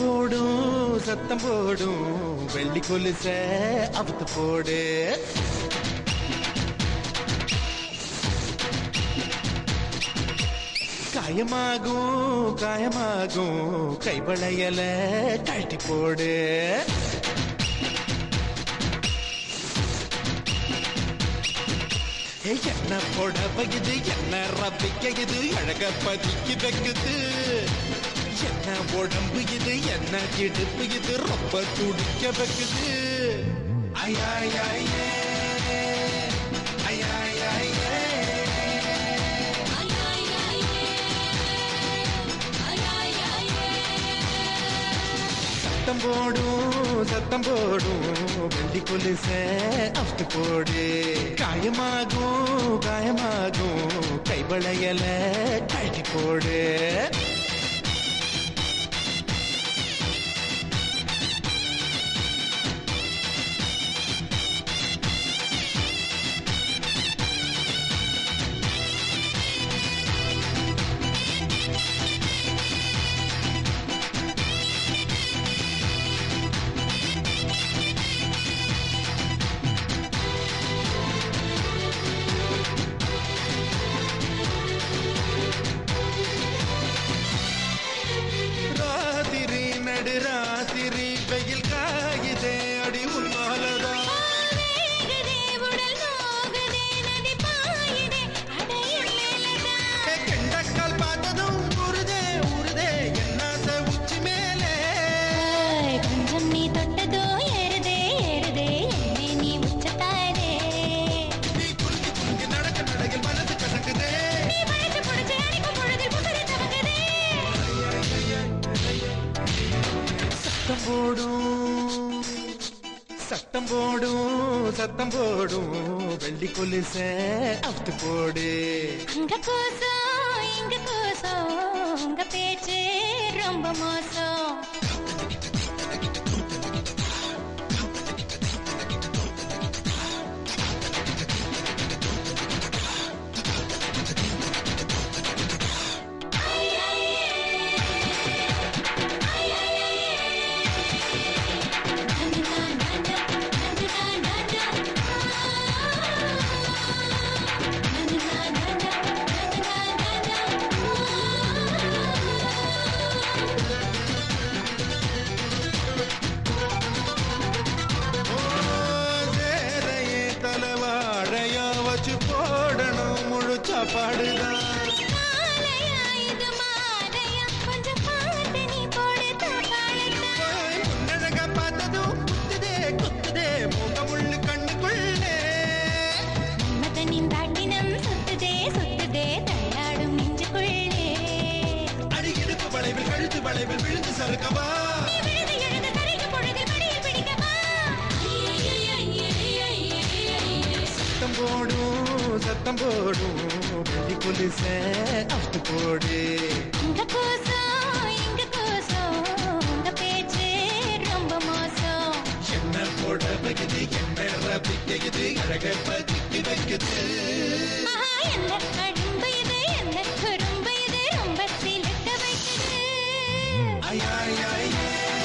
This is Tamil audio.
போடும் சத்தம் போடும் வெள்ளி கொலுச அவுத்து போடு காயமாகும் காயமாகும் கைவளையல கழட்டி போடு ஏய், என்ன புடவை இது என்ன ரபிக்க இது அழக பதிக்கு வைக்குது என்ன உடம்பு இது என்ன இடுப்பு இது ரொம்ப துடிக்க வைக்குது ஐயாயே ஐயாயே சத்தம் போடும் சத்தம் போடும் வெள்ளி கொலுச அவுத்து போடு காயமாகும் காயமாகும் கைவளையல கழட்டி போடு ராத்திரி நடு ராத்திரி வெயில் காயுதே அடி உன்னாலதான் கெண்டக்கால் பார்த்ததும் உருதே உருதே என்னாச உச்சி மேலே கொஞ்சம் நீ தொட்டதோ ஏறுதே ஏறுதே என்னை நீ உச்சத்தாரே நீ குலுங்கி குலுங்கி நடக்க நடக்க மனசு கசக்குதே நீ வளைச்சு புடிச்சு அடிக்கும் பொழுதில் புகழை தவங்குதே சத்தம் போடும் சத்தம் போடும் சத்தம் போடும் வெள்ளி கொலுச அவுத்து போடு அங்க கோசம் இங்க கோசம் உங்க பேச்சு ரொம்ப மோசம் ஓ, சேரையே தலைவாழையா வச்சு போடணும் முழு சாப்பாடுதான் மாலையா இது மாலையா கொஞ்சம் பார்த்து நீ போடு தாப்பாளத்தான் ஓய், முன்னழக பார்த்ததும் குத்துதே குத்துதே முகமுள்ளு கண்ணுக்குள்ளே மதனின் தாட்டினம் சுத்துதே சுத்துதே தள்ளாடும் நெஞ்சுக்குள்ளே அடி இடுப்பு வளைவில் கழுத்து வளைவில் விழுந்து சறுக்கவா நீ விழுது எழுது கரைக்கு பொழுதில் மடியில் பிடிக்கவா சத்தம் போடும் சத்தம் போடும் வெள்ளி கொலுச அவுத்து போடு இங்க கோசம் இங்க கோசம் உங்க பேச்சு ரொம்ப மோசம் என்ன போட வைக்குது என்ன ரபிக்குது அழக பதிக்கு வைக்குது ஆஹா, என்ன அழும்பு இது என்ன குறும்பு இது ரொம்ப சிலிர்க்க வைக்குது ஐயா ஐயா ஐயா